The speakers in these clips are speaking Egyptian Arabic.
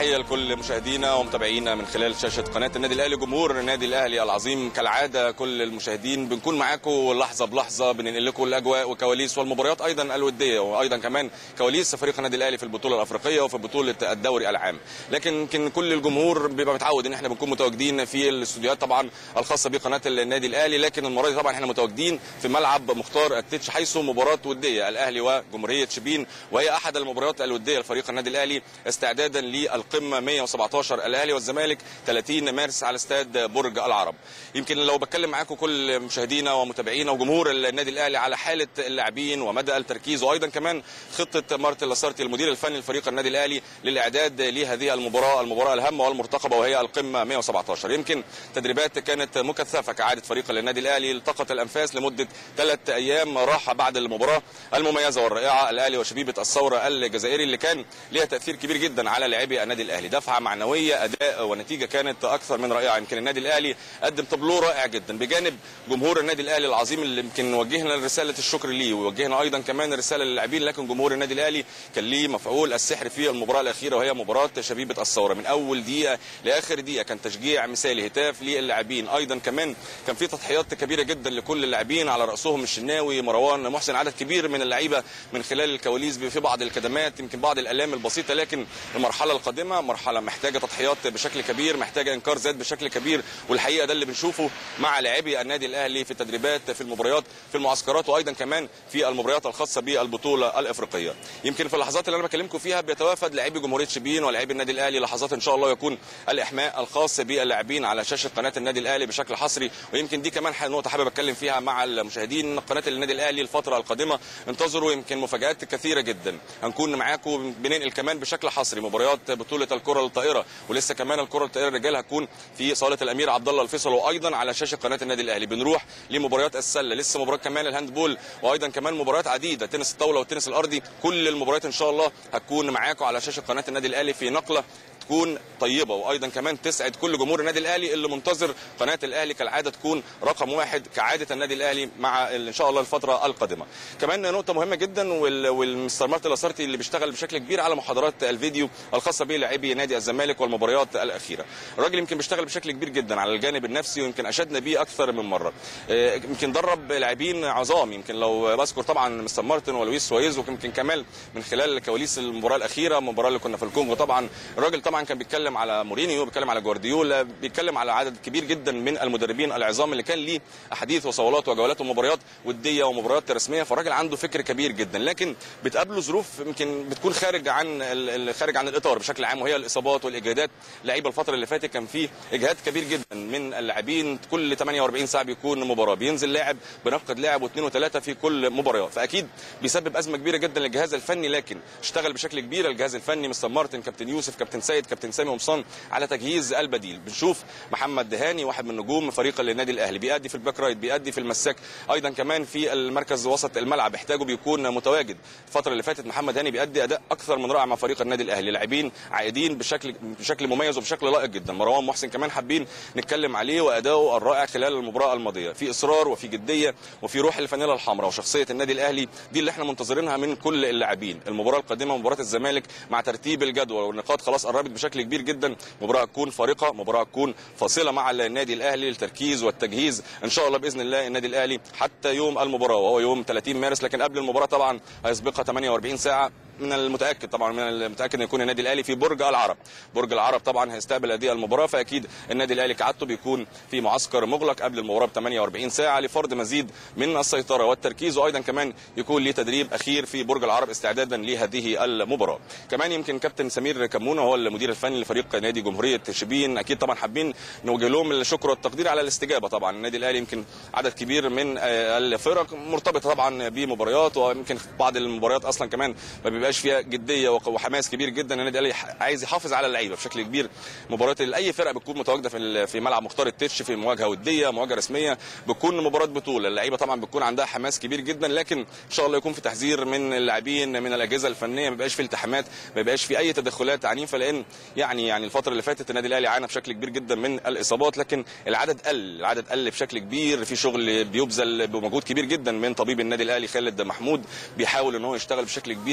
تحيه لكل مشاهدينا ومتابعينا من خلال شاشه قناه النادي الاهلي جمهور النادي الاهلي العظيم كالعاده كل المشاهدين بنكون معاكم لحظه بلحظه بننقل لكم الاجواء وكواليس والمباريات ايضا الوديه وايضا كمان كواليس فريق النادي الاهلي في البطوله الافريقيه وفي بطوله الدوري العام لكن يمكن كل الجمهور بيبقى متعود ان احنا بنكون متواجدين في الاستوديوهات طبعا الخاصه بقناه النادي الاهلي لكن المره دي طبعا احنا متواجدين في ملعب مختار التتش حيث مباراه وديه الاهلي وجمهوريه شبين وهي احد المباريات الوديه لفريق النادي الاهلي استعدادا للقمه 117 الاهلي والزمالك 30 مارس على استاد برج العرب يمكن لو بتكلم معاكم كل مشاهدينا ومتابعينا وجمهور النادي الاهلي على حاله اللاعبين ومدى التركيز وايضا كمان خطه مارتن لاسارتي المدير الفني لفريق النادي الاهلي للاعداد لهذه المباراه المباراه الهامه والمرتقبه وهي القمه 117 يمكن تدريبات كانت مكثفه كعاده فريق النادي الاهلي التقط الانفاس لمده ثلاث ايام راحه بعد المباراه المميزه والرائعه الاهلي وشبيبه الثوره الجزائري اللي كان ليها تاثير كبير جدا على لاعبي النادي الاهلي دفعه معنويه اداء ونتيجه كانت اكثر من رائعه يمكن النادي الاهلي قدم طابلو رائع جدا بجانب جمهور النادي الاهلي العظيم اللي يمكن وجهنا رساله الشكر ليه ووجهنا ايضا كمان رساله للاعبين لكن جمهور النادي الاهلي كان ليه مفعول السحر في المباراه الاخيره وهي مباراه شبيبه الثوره من اول دقيقه لاخر دقيقه كان تشجيع مثالي هتاف للاعبين ايضا كمان كان في تضحيات كبيره جدا لكل اللاعبين على راسهم الشناوي مروان محسن عدد كبير من اللعيبه من خلال الكواليس في بعض الكدمات يمكن بعض الالام البسيطه لكن المرحله القادمه مرحله محتاجه تضحيات بشكل كبير محتاجه انكار ذات بشكل كبير والحقيقه ده اللي بنشوفه مع لاعبي النادي الاهلي في التدريبات في المباريات في المعسكرات وايضا كمان في المباريات الخاصه بالبطوله الافريقيه يمكن في اللحظات اللي انا بكلمكم فيها بيتوافد لاعبي جمهوريه شبين ولاعبي النادي الاهلي لحظات ان شاء الله يكون الاحماء الخاص باللاعبين على شاشه قناه النادي الاهلي بشكل حصري ويمكن دي كمان نقطه حابب اتكلم فيها مع المشاهدين قناه النادي الاهلي الفتره القادمه انتظروا يمكن مفاجات كثيره جدا هنكون معاكم بننقل كمان بشكل حصري مباريات بطوله الكره الطائره ولسه كمان الكره الطائره الرجال هتكون في صاله الامير عبد الله الفيصل وايضا على شاشه قناه النادي الاهلي بنروح لمباريات السله لسه مباراه كمان الهاندبول وايضا كمان مباريات عديده تنس الطاوله والتنس الارضي كل المباريات ان شاء الله هتكون معاكم على شاشه قناه النادي الاهلي في نقله تكون طيبه وايضا كمان تسعد كل جمهور النادي الاهلي اللي منتظر قناه الاهلي كالعاده تكون رقم واحد كعاده النادي الاهلي مع ان شاء الله الفتره القادمه. كمان نقطه مهمه جدا والمستر مارتن لاسارتي اللي بيشتغل بشكل كبير على محاضرات الفيديو الخاصه بلاعبي نادي الزمالك والمباريات الاخيره. الراجل يمكن بيشتغل بشكل كبير جدا على الجانب النفسي ويمكن اشدنا بيه اكثر من مره. يمكن درب لاعبين عظام يمكن لو بذكر طبعا مستر مارتن ولويس سويز ويمكن كمال من خلال كواليس المباراه الاخيره المباراه اللي كنا في الكونغو طبعا الراجل طبعا كان بيتكلم على مورينيو بيتكلم على جوارديولا بيتكلم على عدد كبير جدا من المدربين العظام اللي كان ليه احاديث وصولات وجولات ومباريات وديه ومباريات رسميه فالراجل عنده فكر كبير جدا لكن بتقابله ظروف يمكن بتكون خارج عن خارج عن الاطار بشكل عام وهي الاصابات والاجهادات لعيبه الفتره اللي فاتت كان في اجهاد كبير جدا من اللاعبين كل 48 ساعه بيكون مباراه بينزل لاعب بنفقد لاعب واثنين وثلاثه في كل مباراه فاكيد بيسبب ازمه كبيره جدا للجهاز الفني لكن اشتغل بشكل كبير الجهاز الفني مستر مارتن كابتن يوسف كابتن سيد كابتن سامي قمصان على تجهيز البديل بنشوف محمد دهاني واحد من نجوم فريق النادي الاهلي بيأدي في الباك رايت بيأدي في المساك ايضا كمان في المركز وسط الملعب احتاجه بيكون متواجد الفتره اللي فاتت محمد دهاني بيأدي اداء اكثر من رائع مع فريق النادي الاهلي لاعبين عائدين بشكل بشكل مميز وبشكل لائق جدا مروان محسن كمان حابين نتكلم عليه واداؤه الرائع خلال المباراه الماضيه في اصرار وفي جديه وفي روح الفانيلا الحمراء وشخصيه النادي الاهلي دي اللي احنا منتظرينها من كل اللاعبين المباراه القادمه مباراه الزمالك مع ترتيب الجدول والنقاط خلاص قربت بشكل كبير جدا مباراه تكون فارقه مباراه تكون فاصله مع النادي الاهلي للتركيز والتجهيز ان شاء الله باذن الله النادي الاهلي حتى يوم المباراه وهو يوم 30 مارس لكن قبل المباراه طبعا هيسبقها 48 ساعه من المتاكد طبعا من المتاكد ان يكون النادي الاهلي في برج العرب برج العرب طبعا هيستقبل هذه المباراه فاكيد النادي الاهلي كعادته بيكون في معسكر مغلق قبل المباراه ب 48 ساعه لفرض مزيد من السيطره والتركيز وايضا كمان يكون ليه تدريب اخير في برج العرب استعدادا لهذه المباراه كمان يمكن كابتن سمير كمونه هو المدير الفني لفريق نادي جمهوريه شبين اكيد طبعا حابين نوجه لهم الشكر والتقدير على الاستجابه طبعا النادي الاهلي يمكن عدد كبير من الفرق مرتبطه طبعا بمباريات ويمكن بعض المباريات اصلا كمان ما بيبقاش فيها جديه وحماس كبير جدا النادي الاهلي عايز يحافظ على اللعيبه بشكل كبير مباريات اي فرقه بتكون متواجده في في ملعب مختار التتش في مواجهه وديه مواجهه رسميه بتكون مباراه بطوله اللعيبه طبعا بتكون عندها حماس كبير جدا لكن ان شاء الله يكون في تحذير من اللاعبين من الاجهزه الفنيه ما يبقاش في التحامات ما يبقاش في اي تدخلات عنيفه لان يعني يعني الفتره اللي فاتت النادي الاهلي عانى بشكل كبير جدا من الاصابات لكن العدد قل العدد قل بشكل كبير في شغل بيبذل بمجهود كبير جدا من طبيب النادي الاهلي خالد محمود بيحاول ان هو يشتغل بشكل كبير كل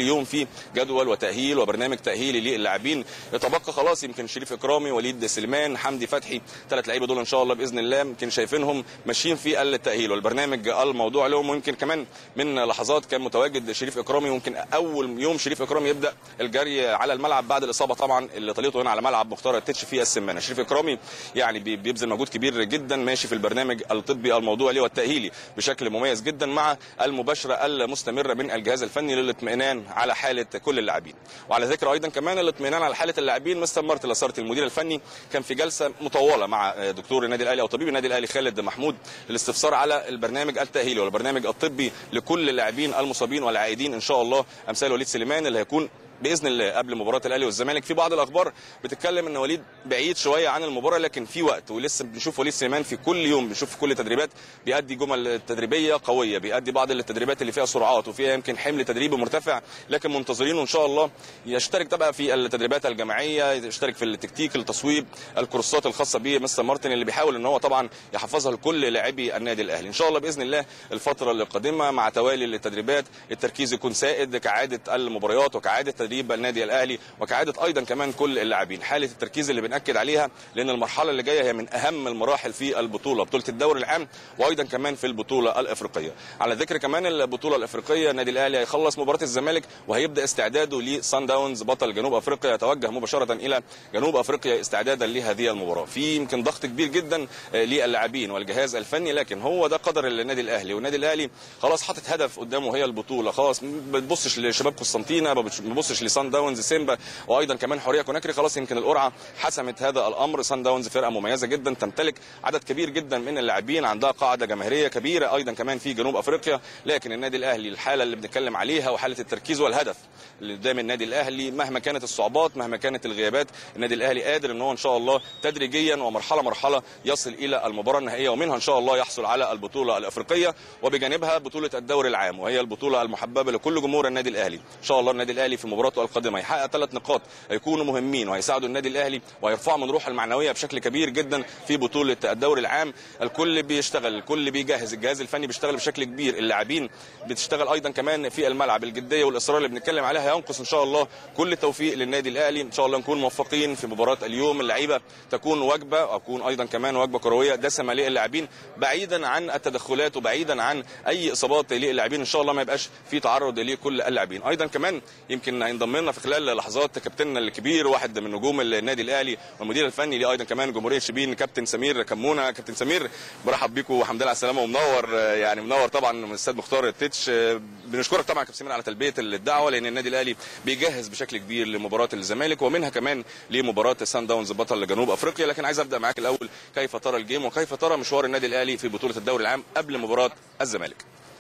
يوم في جدول وتاهيل وبرنامج تاهيلي للاعبين يتبقى خلاص يمكن شريف اكرامي وليد سليمان حمدي فتحي ثلاث لعيبه دول ان شاء الله باذن الله يمكن شايفينهم ماشيين في التاهيل والبرنامج الموضوع لهم ويمكن كمان من لحظات كان متواجد شريف اكرامي ممكن اول يوم شريف اكرامي يبدا الجري على الملعب بعد الاصابه طبعا اللي طليته هنا على ملعب مختار التتش في السمانه شريف اكرامي يعني بيبذل مجهود كبير جدا ماشي في البرنامج الطبي الموضوع ليه والتاهيلي بشكل مميز جدا مع المباشره المستمره من الجهاز الفني للاطمئنان على حاله كل اللاعبين وعلى ذكر ايضا كمان الاطمئنان على حاله اللاعبين مستر مارتن لاسارتي المدير الفني كان في جلسه مطوله مع دكتور النادي الاهلي او طبيب النادي الاهلي خالد محمود للاستفسار على البرنامج التاهيلي والبرنامج الطبي لكل اللاعبين المصابين والعائدين ان شاء الله امثال وليد سليمان اللي هيكون باذن الله قبل مباراه الاهلي والزمالك في بعض الاخبار بتتكلم ان وليد بعيد شويه عن المباراه لكن في وقت ولسه بنشوف وليد سليمان في كل يوم بنشوف في كل تدريبات بيأدي جمل تدريبيه قويه بيأدي بعض التدريبات اللي فيها سرعات وفيها يمكن حمل تدريبي مرتفع لكن منتظرينه ان شاء الله يشترك طبعا في التدريبات الجماعيه يشترك في التكتيك التصويب الكورسات الخاصه به مستر مارتن اللي بيحاول ان هو طبعا يحفظها لكل لاعبي النادي الاهلي ان شاء الله باذن الله الفتره القادمه مع توالي التدريبات التركيز يكون سائد كعاده المباريات وكعاده تدريب النادي الاهلي وكعاده ايضا كمان كل اللاعبين حاله التركيز اللي بناكد عليها لان المرحله اللي جايه هي من اهم المراحل في البطوله بطوله الدوري العام وايضا كمان في البطوله الافريقيه على ذكر كمان البطوله الافريقيه النادي الاهلي هيخلص مباراه الزمالك وهيبدا استعداده لسان داونز بطل جنوب افريقيا يتوجه مباشره الى جنوب افريقيا استعدادا لهذه المباراه في يمكن ضغط كبير جدا للاعبين والجهاز الفني لكن هو ده قدر النادي الاهلي والنادي الاهلي خلاص حاطط هدف قدامه هي البطوله خلاص ما بتبصش لشباب قسنطينه ما بتبصش لسان داونز سيمبا وايضا كمان حوريه كوناكري خلاص يمكن القرعه حسمت هذا الامر سان داونز فرقه مميزه جدا تمتلك عدد كبير جدا من اللاعبين عندها قاعده جماهيريه كبيره ايضا كمان في جنوب افريقيا لكن النادي الاهلي الحاله اللي بنتكلم عليها وحاله التركيز والهدف اللي قدام النادي الاهلي مهما كانت الصعوبات مهما كانت الغيابات النادي الاهلي قادر ان هو ان شاء الله تدريجيا ومرحله مرحله يصل الى المباراه النهائيه ومنها ان شاء الله يحصل على البطوله الافريقيه وبجانبها بطوله الدوري العام وهي البطوله المحببه لكل جمهور النادي الاهلي ان شاء الله النادي الاهلي في مباراته القادمه يحقق ثلاث نقاط هيكونوا مهمين وهيساعدوا النادي الاهلي ويرفعوا من روح المعنويه بشكل كبير جدا في بطوله الدوري العام الكل بيشتغل الكل بيجهز الجهاز الفني بيشتغل بشكل كبير اللاعبين بتشتغل ايضا كمان في الملعب الجديه والاصرار اللي بنتكلم عليها هينقص ان شاء الله كل التوفيق للنادي الاهلي ان شاء الله نكون موفقين في مباراه اليوم اللعيبه تكون وجبه اكون ايضا كمان وجبه كرويه دسمه للاعبين بعيدا عن التدخلات وبعيدا عن اي اصابات للاعبين ان شاء الله ما يبقاش في تعرض لكل اللاعبين ايضا كمان يمكن هينضم لنا في خلال لحظات كابتننا الكبير واحد من نجوم النادي الاهلي والمدير الفني ليه ايضا كمان جمهوريه شبين كابتن سمير كمونه كابتن سمير برحب بيكم وحمد لله على السلامه ومنور يعني منور طبعا من الاستاذ مختار التتش بنشكرك طبعا كابتن سمير على تلبيه الدعوه لان النادي الاهلي بيجهز بشكل كبير لمباراه الزمالك ومنها كمان لمباراه سان داونز بطل جنوب افريقيا لكن عايز ابدا معاك الاول كيف ترى الجيم وكيف ترى مشوار النادي الاهلي في بطوله الدوري العام قبل مباراه الزمالك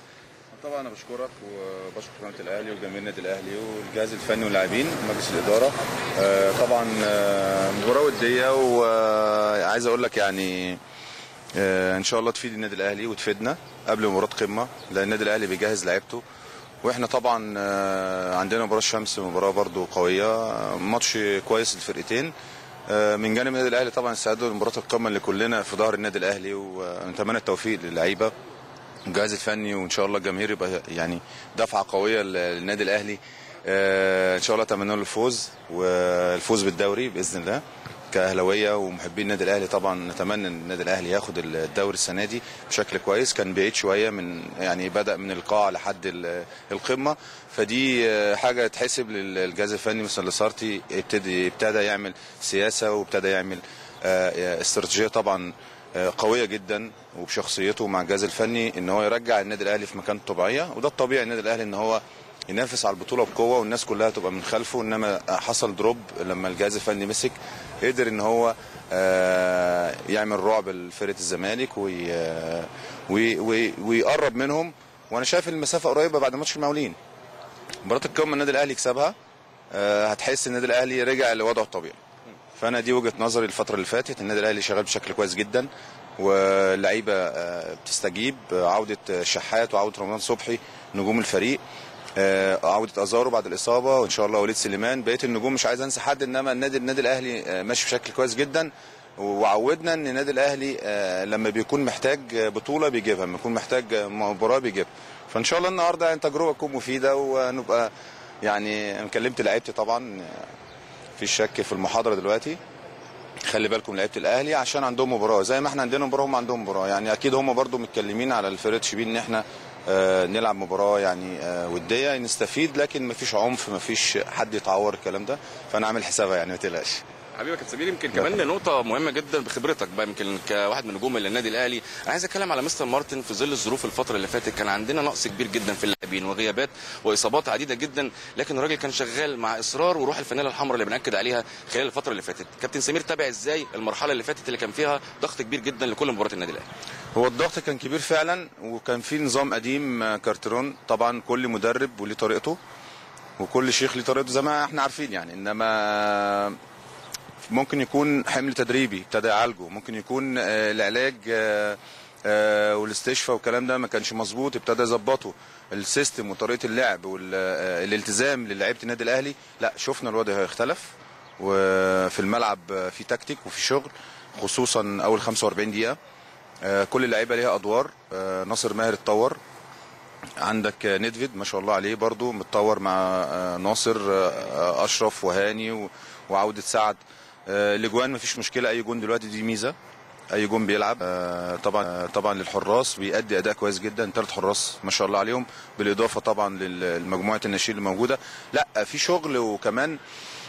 طبعا انا بشكرك وبشكر قناه الاهلي وجماهير النادي الاهلي والجهاز الفني واللاعبين ومجلس الاداره طبعا مباراه وديه وعايز اقول لك يعني ان شاء الله تفيد النادي الاهلي وتفيدنا قبل مباراه قمه لان النادي الاهلي بيجهز لعيبته واحنا طبعا عندنا مباراه الشمس مباراه برضو قويه ماتش كويس للفرقتين من جانب النادي الاهلي طبعا استعداد لمباراه القمه اللي كلنا في ظهر النادي الاهلي ونتمنى التوفيق للعيبه الجهاز الفني وان شاء الله الجماهير يبقى يعني دفعه قويه للنادي الاهلي ان شاء الله اتمنى له الفوز والفوز بالدوري باذن الله كاهلاويه ومحبين النادي الاهلي طبعا نتمنى ان النادي الاهلي ياخد الدوري السنه دي بشكل كويس كان بعيد شويه من يعني بدا من القاع لحد القمه فدي حاجه تحسب للجهاز الفني مثل لاسارتي ابتدي ابتدى يعمل سياسه وابتدى يعمل استراتيجيه طبعا قويه جدا وبشخصيته مع الجهاز الفني ان هو يرجع النادي الاهلي في مكانه الطبيعيه وده الطبيعي النادي الاهلي ان هو ينافس على البطوله بقوه والناس كلها تبقى من خلفه انما حصل دروب لما الجهاز الفني مسك قدر ان هو يعمل رعب لفرقه الزمالك ويقرب منهم وانا شايف المسافه قريبه بعد ماتش المقاولين مباراه القمه النادي الاهلي يكسبها هتحس النادي الاهلي رجع لوضعه الطبيعي فانا دي وجهه نظري الفتره اللي فاتت النادي الاهلي شغال بشكل كويس جدا واللعيبه بتستجيب عوده شحات وعوده رمضان صبحي نجوم الفريق عوده ازارو بعد الاصابه وان شاء الله وليد سليمان بقيه النجوم مش عايز انسى حد انما النادي النادي الاهلي ماشي بشكل كويس جدا وعودنا ان النادي الاهلي لما بيكون محتاج بطوله بيجيبها لما يكون محتاج مباراه بيجيبها فان شاء الله النهارده يعني تجربه تكون مفيده ونبقى يعني انا كلمت لعيبتي طبعا في شك في المحاضره دلوقتي خلي بالكم لعيبه الاهلي عشان عندهم مباراه زي ما احنا عندنا مباراه هم عندهم مباراه يعني اكيد هم برضو متكلمين على الفرقه شبين ان احنا آه نلعب مباراه يعني آه وديه نستفيد لكن مفيش عنف مفيش حد يتعور الكلام ده فانا عامل حسابها يعني ما تقلقش حبيبي يا كابتن سمير يمكن كمان نقطة مهمة جدا بخبرتك بقى يمكن كواحد من نجوم النادي الأهلي، أنا عايز أتكلم على مستر مارتن في ظل الظروف الفترة اللي فاتت كان عندنا نقص كبير جدا في اللاعبين وغيابات وإصابات عديدة جدا، لكن الراجل كان شغال مع إصرار وروح الفانيلة الحمراء اللي بنأكد عليها خلال الفترة اللي فاتت، كابتن سمير تابع إزاي المرحلة اللي فاتت اللي كان فيها ضغط كبير جدا لكل مباراة النادي الأهلي؟ هو الضغط كان كبير فعلا وكان في نظام قديم آه، كارترون طبعا كل مدرب وليه طريقته وكل شيخ ليه طريقته زي ما احنا عارفين يعني انما ممكن يكون حمل تدريبي ابتدى يعالجه ممكن يكون آه، العلاج آه، آه، والاستشفاء والكلام ده ما كانش مظبوط ابتدى يظبطه السيستم وطريقه اللعب والالتزام للاعيبه النادي الاهلي لا شفنا الوضع اختلف وفي الملعب آه، في تكتيك وفي شغل خصوصا اول 45 دقيقه آه، كل اللعيبه ليها ادوار آه، ناصر ماهر اتطور عندك آه، ندفيد ما شاء الله عليه برضو متطور مع آه، ناصر آه، آه، اشرف وهاني و- وعوده سعد آه، الاجوان مفيش مشكله اي جون دلوقتي دي ميزه اي جون بيلعب آه، طبعا آه، طبعا للحراس بيأدي اداء كويس جدا ثلاث حراس ما شاء الله عليهم بالاضافه طبعا لمجموعه الناشئين اللي موجوده لا في شغل وكمان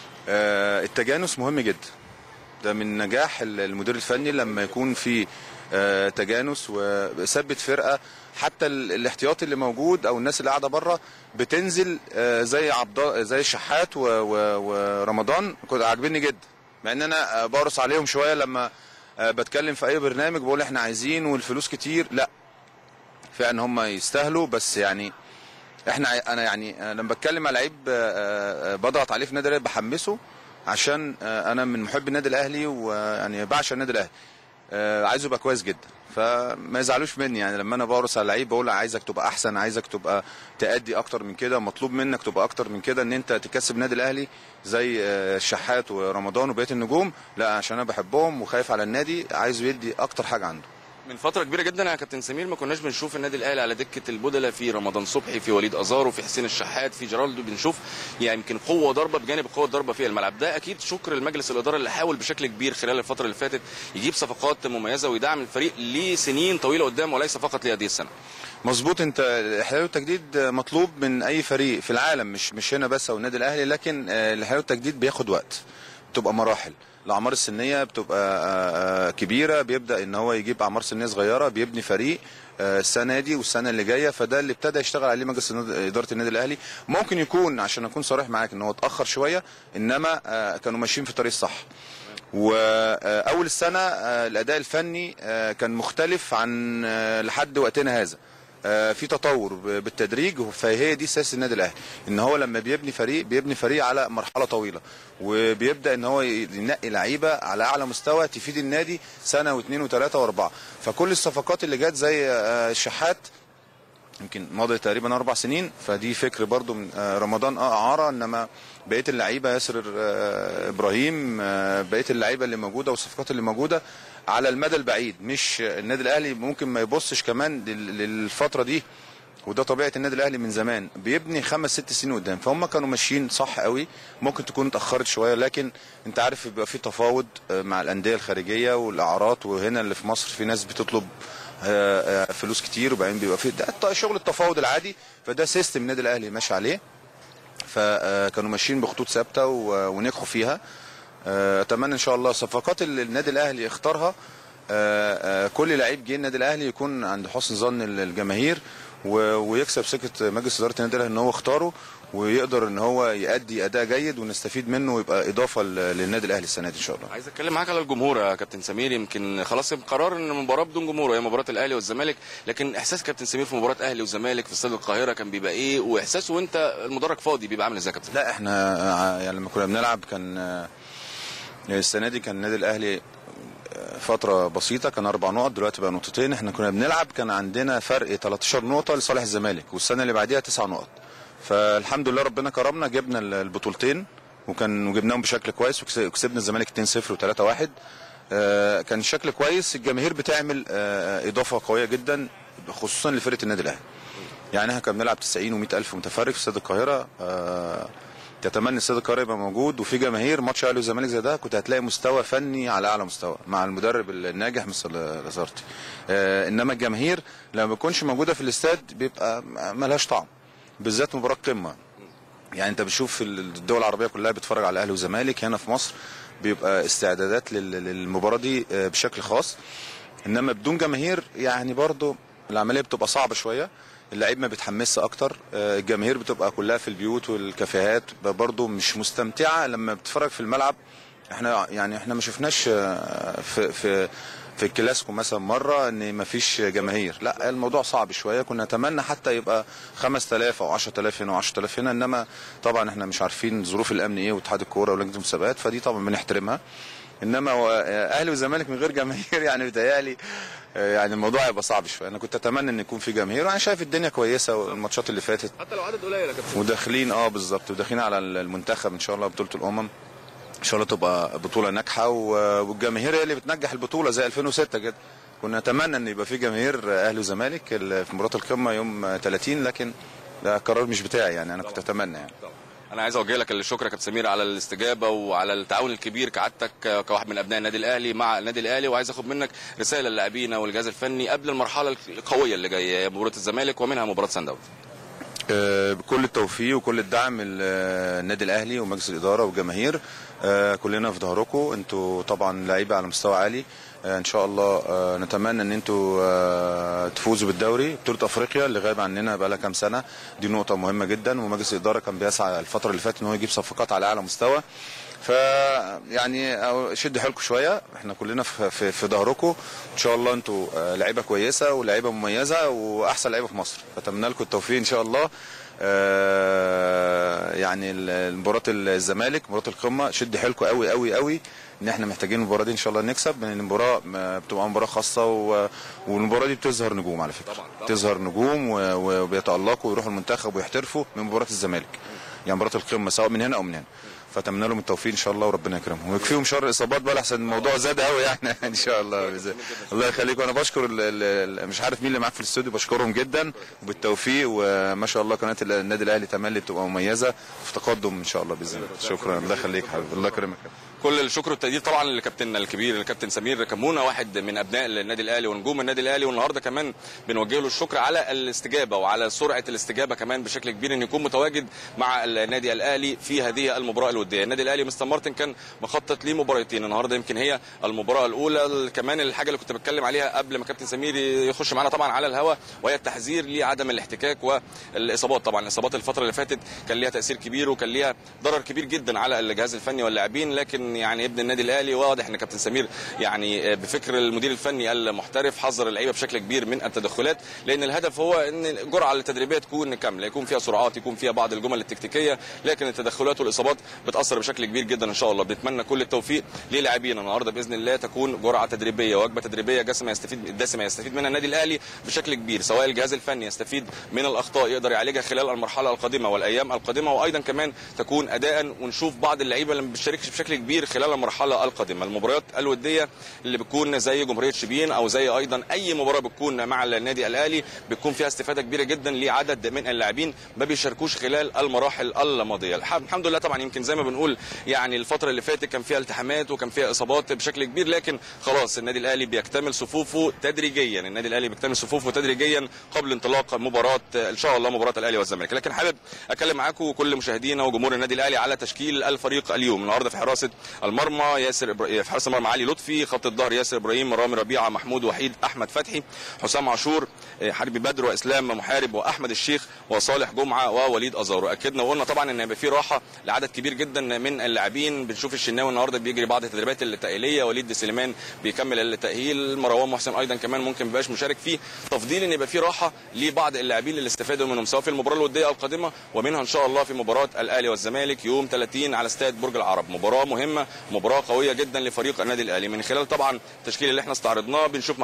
آه، التجانس مهم جدا ده من نجاح المدير الفني لما يكون في آه، تجانس وثبت فرقه حتى ال- الاحتياطي اللي موجود او الناس اللي قاعده بره بتنزل آه، زي عبد زي الشحات و- و- ورمضان كنت عاجبني جدا مع ان انا آه، برص عليهم شويه لما آه، بتكلم في اي برنامج بقول احنا عايزين والفلوس كتير لا فعلا هم يستاهلوا بس يعني احنا ع- انا يعني آه، لما بتكلم على لعيب آه، آه، بضغط عليه في النادي الاهلي بحمسه عشان آه، انا من محب النادي الاهلي ويعني بعشق النادي الاهلي آه، عايزه يبقى كويس جدا فما يزعلوش مني يعني لما انا برقص على لعيب بقول عايزك تبقى احسن عايزك تبقى تأدي اكتر من كده مطلوب منك تبقى اكتر من كده ان انت تكسب النادي الاهلي زي آه، الشحات ورمضان وبقيه النجوم لا عشان انا بحبهم وخايف على النادي عايزه يدي اكتر حاجه عنده من فترة كبيرة جدا يا كابتن سمير ما كناش بنشوف النادي الاهلي على دكة البدلة في رمضان صبحي في وليد ازارو في حسين الشحات في جيرالدو بنشوف يعني يمكن قوة ضربة بجانب قوة ضربة في الملعب ده اكيد شكر المجلس الادارة اللي حاول بشكل كبير خلال الفترة اللي فاتت يجيب صفقات مميزة ويدعم الفريق لسنين طويلة قدام وليس فقط لهذه السنة مظبوط انت الاحلال والتجديد مطلوب من اي فريق في العالم مش مش هنا بس او النادي الاهلي لكن آه، الاحلال والتجديد بياخد وقت بتبقى مراحل الاعمار السنيه بتبقى آه، آه، كبيره بيبدا ان هو يجيب اعمار سنيه صغيره بيبني فريق آه، السنه دي والسنه اللي جايه فده اللي ابتدى يشتغل عليه مجلس النادي- اداره النادي الاهلي ممكن يكون عشان اكون صريح معاك ان هو اتاخر شويه انما آه، كانوا ماشيين في الطريق الصح واول السنه آه، الاداء الفني آه، كان مختلف عن آه، لحد وقتنا هذا آه، في تطور ب- بالتدريج فهي دي سياسه النادي الاهلي ان هو لما بيبني فريق بيبني فريق على مرحله طويله وبيبدا ان هو ينقي لعيبه على اعلى مستوى تفيد النادي سنه واثنين وثلاثه واربعه فكل الصفقات اللي جت زي آه، الشحات يمكن ماضي تقريبا اربع سنين فدي فكر برضو من آه، رمضان اه اعاره انما بقيه اللعيبه ياسر آه، ابراهيم آه، بقيه اللعيبه اللي موجوده والصفقات اللي موجوده على المدى البعيد مش النادي الاهلي ممكن ما يبصش كمان لل- للفتره دي وده طبيعه النادي الاهلي من زمان بيبني خمس ست سنين قدام فهم كانوا ماشيين صح قوي ممكن تكون اتاخرت شويه لكن انت عارف بيبقى في تفاوض آه، مع الانديه الخارجيه والاعارات وهنا اللي في مصر في ناس بتطلب آه، آه، فلوس كتير وبعدين بيبقى في ده شغل التفاوض العادي فده سيستم النادي الاهلي ماشي عليه فكانوا ماشيين بخطوط ثابته و- ونجحوا فيها آه، اتمنى ان شاء الله الصفقات اللي النادي الاهلي اختارها آه، آه، كل لعيب جه النادي الاهلي يكون عند حسن ظن الجماهير و- ويكسب ثقه مجلس اداره النادي الاهلي ان هو اختاره ويقدر ان هو يؤدي اداء جيد ونستفيد منه ويبقى اضافه ل- للنادي الاهلي السنه دي ان شاء الله عايز اتكلم معاك على الجمهور يا كابتن سمير يمكن خلاص قرار ان المباراه بدون جمهور وهي مباراه الاهلي والزمالك لكن احساس كابتن سمير في مباراه اهلي وزمالك في استاد القاهره كان بيبقى ايه واحساسه وانت المدرج فاضي بيبقى عامل ازاي يا كابتن لا احنا آه، يعني لما كنا بنلعب كان آه، السنه دي كان النادي الاهلي آه، فتره بسيطه كان اربع نقط دلوقتي بقى نقطتين احنا كنا بنلعب كان عندنا فرق 13 نقطه لصالح الزمالك والسنه اللي بعديها تسع نقط فالحمد لله ربنا كرمنا جبنا ال- البطولتين وكان وجبناهم بشكل كويس وكس- وكسبنا الزمالك 2-0 و3-1 آه، كان شكل كويس الجماهير بتعمل آه، اضافه قويه جدا خصوصا لفرقه النادي الاهلي يعني احنا كنا بنلعب 90 و100 الف متفرج في استاد القاهره آه تتمنى استاد القاهره يبقى موجود وفي جماهير ماتش اهلي والزمالك زي ده كنت هتلاقي مستوى فني على اعلى مستوى مع المدرب الناجح مثل لازارتي آه انما الجماهير لما ما بتكونش موجوده في الاستاد بيبقى ملهاش طعم بالذات مباراه قمه يعني انت بتشوف الدول العربيه كلها بتتفرج على الاهلي والزمالك هنا في مصر بيبقى استعدادات لل- للمباراه دي آه، بشكل خاص انما بدون جماهير يعني برضو العمليه بتبقى صعبه شويه اللعيب ما بيتحمسش اكتر آه، الجماهير بتبقى كلها في البيوت والكافيهات برضو مش مستمتعه لما بتتفرج في الملعب احنا يعني احنا ما شفناش آه، في في في الكلاسيكو مثلا مره ان ما فيش جماهير لا الموضوع صعب شويه كنا نتمنى حتى يبقى 5000 او 10000 هنا و10000 هنا انما طبعا احنا مش عارفين ظروف الامن ايه واتحاد الكوره ولجنه المسابقات فدي طبعا بنحترمها انما هو اهلي والزمالك من غير جماهير يعني بيتهيألي آه، يعني الموضوع هيبقى صعب شويه انا كنت اتمنى ان يكون في جماهير وانا شايف الدنيا كويسه والماتشات اللي فاتت حتى لو عدد قليل يا كابتن وداخلين اه بالظبط وداخلين على المنتخب ان شاء الله بطوله الامم ان شاء الله تبقى بطوله ناجحه و- والجماهير هي اللي بتنجح البطوله زي 2006 كده كنا نتمنى ان يبقى في جماهير اهلي وزمالك ال- في مباراه القمه يوم 30 لكن ده قرار مش بتاعي يعني انا كنت اتمنى يعني انا عايز اوجه لك الشكر يا كابتن سمير على الاستجابه وعلى التعاون الكبير كعادتك كواحد من ابناء النادي الاهلي مع النادي الاهلي وعايز اخد منك رساله للاعبين والجهاز الفني قبل المرحله القويه اللي جايه مباراه الزمالك ومنها مباراه سان داونز آه، بكل التوفيق وكل الدعم ال- آه، النادي الاهلي ومجلس الاداره والجماهير آه، كلنا في ظهركم انتوا طبعا لعيبه على مستوى عالي آه، ان شاء الله آه، نتمنى ان انتوا آه، تفوزوا بالدوري بطوله افريقيا اللي غايب عننا بقى لها كام سنه دي نقطه مهمه جدا ومجلس الاداره كان بيسعى الفتره اللي فاتت ان هو يجيب صفقات على اعلى مستوى ف يعني أو- شدوا حيلكم شويه احنا كلنا في في, في ظهركم ان شاء الله انتوا آه، لعيبه كويسه ولاعيبه مميزه واحسن لعيبه في مصر فاتمنى لكم التوفيق ان شاء الله آه، يعني ال- مباراه الزمالك مباراه القمه شد حيلكم قوي قوي قوي ان احنا محتاجين المباراه دي ان شاء الله نكسب لان المباراه م- بتبقى مباراه خاصه و- والمباراه دي بتظهر نجوم على فكره طبعاً، طبعاً. تظهر نجوم و- و- وبيتالقوا ويروحوا المنتخب ويحترفوا من مباراه الزمالك يعني مباراه القمه سواء من هنا او من هنا فاتمنى لهم التوفيق ان شاء الله وربنا يكرمهم ويكفيهم شر الاصابات بقى لحسن الموضوع زاد قوي يعني ان شاء الله بإذن- الله يخليك وانا بشكر ال- ال- ال- مش عارف مين اللي معاك في الاستوديو بشكرهم جدا وبالتوفيق وما شاء الله قناه النادي الاهلي تملي بتبقى مميزه في تقدم ان شاء الله باذن الله شكرا الله يخليك حبيبي الله يكرمك كل الشكر والتقدير طبعا لكابتننا الكبير الكابتن سمير كمونه واحد من ابناء النادي الاهلي ونجوم النادي الاهلي والنهارده كمان بنوجه له الشكر على الاستجابه وعلى سرعه الاستجابه كمان بشكل كبير ان يكون متواجد مع النادي الاهلي في هذه المباراه الوديه النادي الاهلي مستر مارتن كان مخطط لمباراتين النهارده يمكن هي المباراه الاولى كمان الحاجه اللي كنت بتكلم عليها قبل ما كابتن سمير يخش معانا طبعا على الهواء وهي التحذير لعدم الاحتكاك والاصابات طبعا الاصابات الفتره اللي فاتت كان ليها تاثير كبير وكان ليها ضرر كبير جدا على الجهاز الفني واللاعبين لكن يعني ابن النادي الاهلي واضح ان كابتن سمير يعني بفكر المدير الفني المحترف حذر اللعيبه بشكل كبير من التدخلات لان الهدف هو ان الجرعه التدريبيه تكون كامله يكون فيها سرعات يكون فيها بعض الجمل التكتيكيه لكن التدخلات والاصابات بتاثر بشكل كبير جدا ان شاء الله بنتمنى كل التوفيق للاعبينا النهارده باذن الله تكون جرعه تدريبيه وجبه تدريبيه دسمه يستفيد دسمه يستفيد منها النادي الاهلي بشكل كبير سواء الجهاز الفني يستفيد من الاخطاء يقدر يعالجها خلال المرحله القادمه والايام القادمه وايضا كمان تكون اداء ونشوف بعض اللعيبه اللي ما بتشاركش بشكل كبير خلال المرحله القادمه المباريات الوديه اللي بتكون زي جمهوريه شبين او زي ايضا اي مباراه بتكون مع النادي الاهلي بتكون فيها استفاده كبيره جدا لعدد من اللاعبين ما بيشاركوش خلال المراحل الماضيه الح- الحمد لله طبعا يمكن زي ما بنقول يعني الفتره اللي فاتت كان فيها التحامات وكان فيها اصابات بشكل كبير لكن خلاص النادي الاهلي بيكتمل صفوفه تدريجيا النادي الاهلي بيكتمل صفوفه تدريجيا قبل انطلاق مباراه ان شاء الله مباراه الاهلي والزمالك لكن حابب اتكلم معاكم وكل مشاهدينا وجمهور النادي الاهلي على تشكيل الفريق اليوم النهارده في حراسه المرمى ياسر إبرا... في حراسه المرمى علي لطفي خط الظهر ياسر ابراهيم رامي ربيعه محمود وحيد احمد فتحي حسام عاشور آه، حربي بدر واسلام محارب واحمد الشيخ وصالح جمعه ووليد ازارو اكدنا وقلنا طبعا ان هيبقى في راحه لعدد كبير جدا من اللاعبين بنشوف الشناوي النهارده بيجري بعض التدريبات التاهيليه وليد سليمان بيكمل التاهيل مروان محسن ايضا كمان ممكن ما يبقاش مشارك فيه تفضيل ان يبقى في راحه لبعض اللاعبين اللي استفادوا منهم سواء في المباراه الوديه القادمه ومنها ان شاء الله في مباراه الاهلي والزمالك يوم 30 على استاد برج العرب مباراه مهمه مباراه قويه جدا لفريق النادي الاهلي من خلال طبعا التشكيل اللي احنا استعرضناه بنشوف محمود وحيد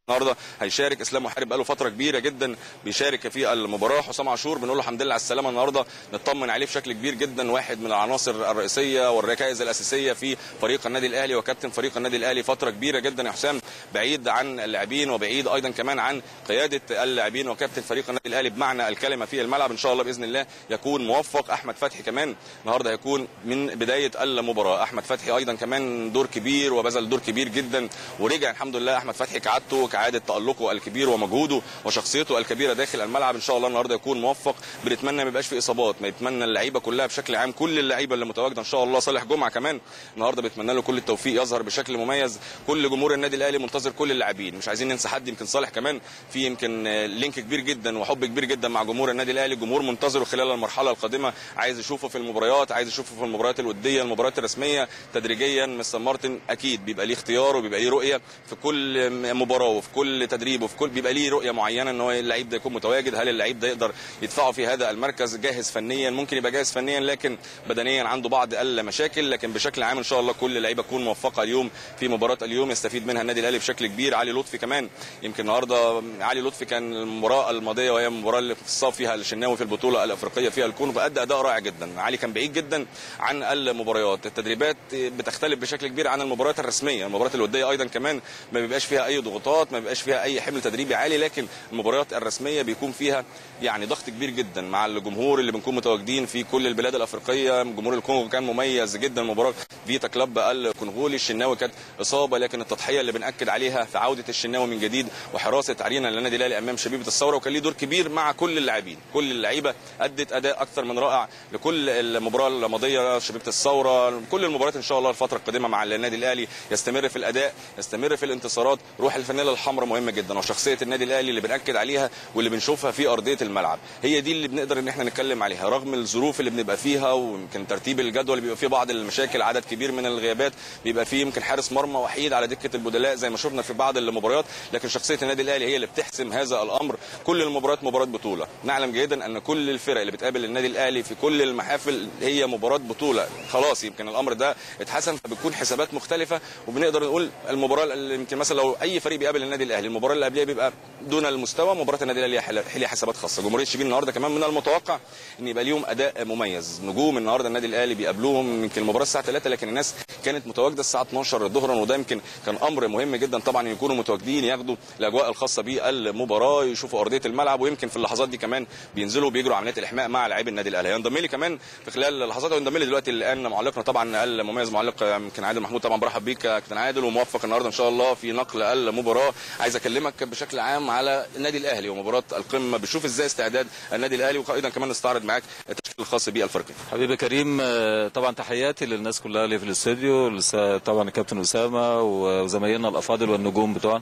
النهارده هيشارك اسلام محارب بقاله فتره كبيره جدا بيشارك في المباراه حسام عاشور بنقول له الحمد لله على السلامه النهارده نطمن عليه بشكل كبير جدا واحد من العناصر الرئيسيه والركائز الاساسيه في فريق النادي الاهلي وكابتن فريق النادي الاهلي فتره كبيره جدا يا حسام بعيد عن اللاعبين وبعيد ايضا كمان عن قياده اللاعبين وكابتن فريق النادي الاهلي بمعنى الكلمه في الملعب ان شاء الله باذن الله يكون موفق احمد فتحي كمان النهارده هيكون من بدايه المباراه احمد فتحي ايضا كمان دور كبير وبذل دور كبير جدا ورجع الحمد لله احمد فتحي كعادته كعاده تالقه الكبير ومجهوده وشخصيته الكبيره داخل الملعب ان شاء الله النهارده يكون موفق بنتمنى ما يبقاش في اصابات ما يتمنى اللعيبه كلها بشكل عام كل اللعيبه اللي متواجده ان شاء الله صالح جمعه كمان النهارده بنتمنى له كل التوفيق يظهر بشكل مميز كل جمهور النادي الاهلي منتظر كل اللاعبين مش عايزين ننسى حد يمكن صالح كمان في يمكن لينك كبير جدا وحب كبير جدا مع جمهور النادي الاهلي الجمهور منتظره خلال المرحله القادمه عايز يشوفه في المباريات عايز يشوفه في المباريات الوديه المباريات الرسميه تدريجيا مستر مارتن اكيد بيبقى ليه اختيار وبيبقى ليه رؤيه في كل مباراه وفي كل تدريب وفي كل بيبقى ليه رؤيه معينه ان هو اللعيب ده يكون متواجد هل اللعيب ده يقدر يدفعه في هذا المركز جاهز فنيا ممكن يبقى جاهز فنيا لكن بدنيا عنده بعض المشاكل لكن بشكل عام ان شاء الله كل اللعيبه تكون موفقه اليوم في مباراه اليوم يستفيد منها النادي الاهلي بشكل كبير علي لطفي كمان يمكن النهارده علي لطفي كان المباراه الماضيه وهي المباراه اللي صاب فيها الشناوي في البطوله الافريقيه فيها الكون فادى اداء رائع جدا علي كان بعيد جدا عن المباريات التدريبات بتختلف بشكل كبير عن المباريات الرسميه المباريات الوديه ايضا كمان ما بيبقاش فيها اي ضغوطات ما بيبقاش فيها اي حمل تدريبي عالي لكن المباريات الرسميه بيكون فيها يعني ضغط كبير جدا مع الجمهور اللي بنكون متواجدين في كل البلاد الافريقيه جمهور الكونغو كان مميز جدا مباراه فيتا كلاب الكونغولي الشناوي كانت اصابه لكن التضحيه اللي بناكد عليها في عوده الشناوي من جديد وحراسه عرينا للنادي الاهلي امام شبيبه الثوره وكان ليه دور كبير مع كل اللاعبين كل اللعيبه ادت اداء اكثر من رائع لكل المباراه الماضيه شبيبه الثوره كل المباريات ان شاء الله الفتره القادمه مع النادي الاهلي يستمر في الاداء يستمر في الانتصارات روح الفانيلا الحمراء مهمه جدا وشخصيه النادي الاهلي اللي بناكد عليها واللي بنشوفها في ارضيه الملعب هي دي اللي بنقدر ان احنا نتكلم عليها رغم الظروف اللي بنبقى فيها ويمكن ترتيب الجدول اللي بيبقى فيه بعض المشاكل عدد كبير من الغيابات بيبقى فيه يمكن حارس مرمى وحيد على دكه البدلاء زي ما شفنا في بعض المباريات لكن شخصيه النادي الاهلي هي اللي بتحسم هذا الامر كل المباريات مباراه بطوله نعلم جيدا ان كل الفرق اللي بتقابل النادي الاهلي في كل المحافل هي مباراه بطوله خلاص يمكن الامر ده اتحسن فبتكون حسابات مختلفه وبنقدر نقول المباراه اللي يمكن مثلا لو اي فريق بيقابل النادي الاهلي المباراه اللي قبلها بيبقى دون المستوى مباراه النادي الاهلي ليها حسابات خاصه جمهوريه شبين النهارده كمان من المتوقع ان يبقى ليهم اداء مميز نجوم النهارده النادي الاهلي بيقابلوهم يمكن المباراه الساعه 3 لكن الناس كانت متواجده الساعه 12 ظهرا وده يمكن كان امر مهم جدا طبعا يكونوا متواجدين ياخدوا الاجواء الخاصه بالمباراه يشوفوا ارضيه الملعب ويمكن في اللحظات دي كمان بينزلوا بيجروا عمليات الاحماء مع لاعبي النادي الاهلي هينضم لي كمان في خلال اللحظات وينضم لي دلوقتي الان معلقنا طبعا المميز معلق يمكن عادل محمود طبعا برحب بيك يا كابتن عادل وموفق النهارده ان شاء الله في نقل المباراه عايز اكلمك بشكل عام على النادي الاهلي ومباراه القمه بتشوف ازاي استعداد النادي الاهلي وايضا كمان نستعرض معاك التشكيل الخاص بالفريق حبيبي كريم طبعا تحياتي للناس كلها اللي في الاستوديو طبعا الكابتن اسامه وزمايلنا الافاضل والنجوم بتوعنا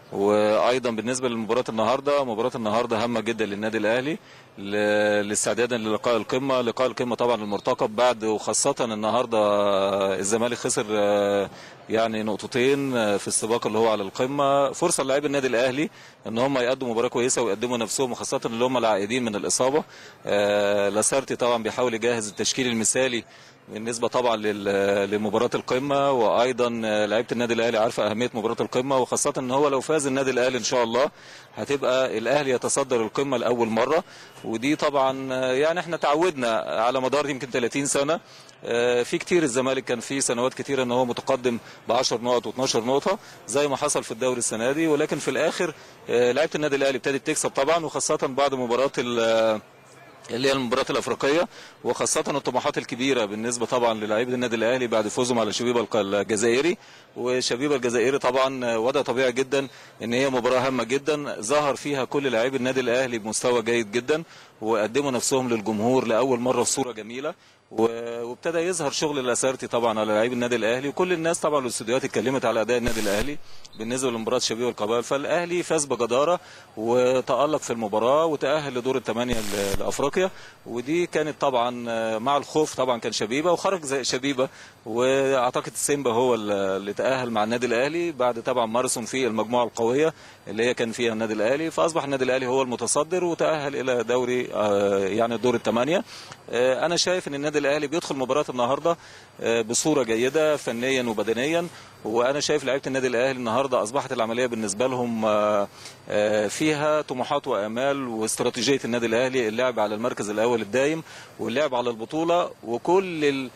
وايضا بالنسبه لمباراه النهارده مباراه النهارده هامه جدا للنادي الاهلي لاستعدادا للقاء القمه لقاء القمه طبعا المرتقب بعد وخاصه النهارده الزمالك خسر يعني نقطتين في السباق اللي هو على القمه فرصه للاعبي النادي الاهلي ان هم يقدموا مباراه كويسه ويقدموا نفسهم وخاصه اللي هم العائدين من الاصابه لاسارتي طبعا بيحاول يجهز التشكيل المثالي بالنسبه طبعا لمباراه القمه وايضا لعيبه النادي الاهلي عارفه اهميه مباراه القمه وخاصه ان هو لو فاز النادي الاهلي ان شاء الله هتبقى الاهلي يتصدر القمه لاول مره ودي طبعا يعني احنا تعودنا على مدار يمكن 30 سنه في كتير الزمالك كان في سنوات كتيره ان هو متقدم ب 10 نقط و12 نقطه زي ما حصل في الدوري السنه دي ولكن في الاخر لعيبه النادي الاهلي ابتدت تكسب طبعا وخاصه بعد مباراه اللي هي المباريات الافريقيه وخاصه الطموحات الكبيره بالنسبه طبعا للاعيبه النادي الاهلي بعد فوزهم على شبيبه الجزائري وشبيبه الجزائري طبعا وضع طبيعي جدا ان هي مباراه هامه جدا ظهر فيها كل لاعبي النادي الاهلي بمستوى جيد جدا وقدموا نفسهم للجمهور لاول مره في صوره جميله وابتدى يظهر شغل الاسارتي طبعا على لعيب النادي الاهلي وكل الناس طبعا الاستوديوهات اتكلمت على اداء النادي الاهلي بالنسبه لمباراه شبيبه القبائل فالاهلي فاز بجداره وتالق في المباراه وتاهل لدور الثمانيه لافريقيا ودي كانت طبعا مع الخوف طبعا كان شبيبه وخرج زي شبيبه واعتقد السيمبا هو اللي تاهل مع النادي الاهلي بعد طبعا ماراثون في المجموعه القويه اللي هي كان فيها النادي الاهلي فاصبح النادي الاهلي هو المتصدر وتاهل الى دوري المصري آه، يعني دور الثمانيه آه، انا شايف ان النادي الاهلي بيدخل مباراه النهارده آه، بصوره جيده فنيا وبدنيا وانا شايف لعيبه النادي الاهلي النهارده اصبحت العمليه بالنسبه لهم آه، آه، فيها طموحات وامال واستراتيجيه النادي الاهلي اللعب على المركز الاول الدايم واللعب على البطوله وكل ال...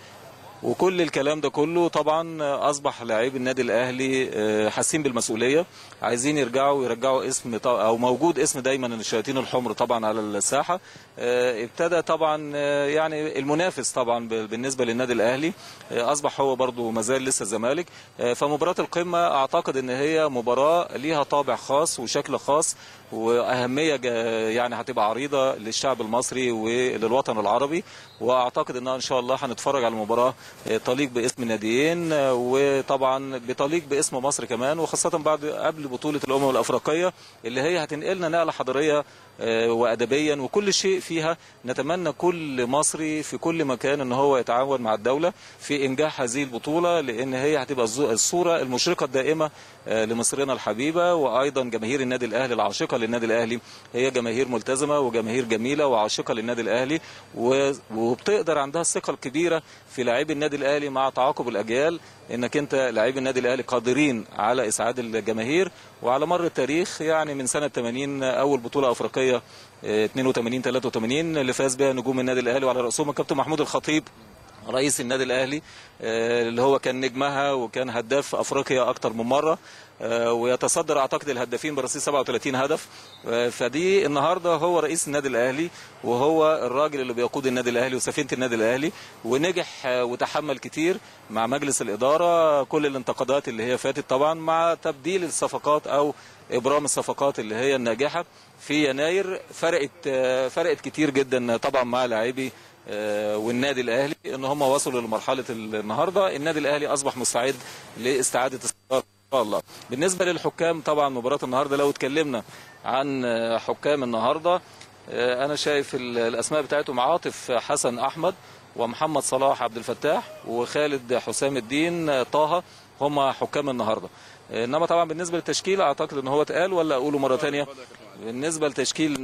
وكل الكلام ده كله طبعا اصبح لاعبي النادي الاهلي آه، حاسين بالمسؤوليه عايزين يرجعوا يرجعوا اسم ط- او موجود اسم دايما الشياطين الحمر طبعا على الساحه آه، ابتدى طبعا آه، يعني المنافس طبعا ب- بالنسبه للنادي الاهلي آه، اصبح هو برضو مازال لسه الزمالك آه، فمباراه القمه اعتقد ان هي مباراه ليها طابع خاص وشكل خاص واهميه جا- يعني هتبقى عريضه للشعب المصري وللوطن العربي واعتقد انها ان شاء الله هنتفرج على مباراه آه، تليق باسم الناديين آه، وطبعا بتليق باسم مصر كمان وخاصه بعد قبل بطوله الامم الافريقيه اللي هي هتنقلنا نقله حضاريه آه، وادبيا وكل شيء فيها نتمنى كل مصري في كل مكان ان هو يتعاون مع الدوله في انجاح هذه البطوله لان هي هتبقى الزو- الصوره المشرقه الدائمه آه، لمصرنا الحبيبه وايضا جماهير النادي الاهلي العاشقه للنادي الاهلي هي جماهير ملتزمه وجماهير جميله وعاشقه للنادي الاهلي و- وبتقدر عندها الثقه الكبيره في لاعبي النادي الاهلي مع تعاقب الاجيال انك انت لاعبي النادي الاهلي قادرين على اسعاد الجماهير وعلى مر التاريخ يعني من سنه 80 اول بطوله افريقيه آه، 82 83 اللي فاز بها نجوم النادي الاهلي وعلى راسهم الكابتن محمود الخطيب رئيس النادي الاهلي آه، اللي هو كان نجمها وكان هداف افريقيا اكتر من مره آه، ويتصدر اعتقد الهدافين برصيد 37 هدف آه، فدي النهارده هو رئيس النادي الاهلي وهو الراجل اللي بيقود النادي الاهلي وسفينه النادي الاهلي ونجح آه، وتحمل كتير مع مجلس الاداره كل الانتقادات اللي هي فاتت طبعا مع تبديل الصفقات او ابرام الصفقات اللي هي الناجحه في يناير فرقت آه، فرقت كتير جدا طبعا مع لاعبي آه، والنادي الاهلي ان هم وصلوا لمرحله النهارده النادي الاهلي اصبح مستعد لاستعاده الصداره ان شاء الله بالنسبه للحكام طبعا مباراه النهارده لو اتكلمنا عن آه، حكام النهارده آه، انا شايف ال- الاسماء بتاعتهم عاطف حسن احمد ومحمد صلاح عبد الفتاح وخالد حسام الدين آه، طه هم حكام النهارده آه، انما طبعا بالنسبه للتشكيل اعتقد ان هو اتقال ولا اقوله مره ثانيه بالنسبه لتشكيل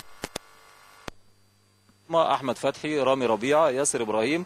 احمد فتحي رامي ربيعه ياسر ابراهيم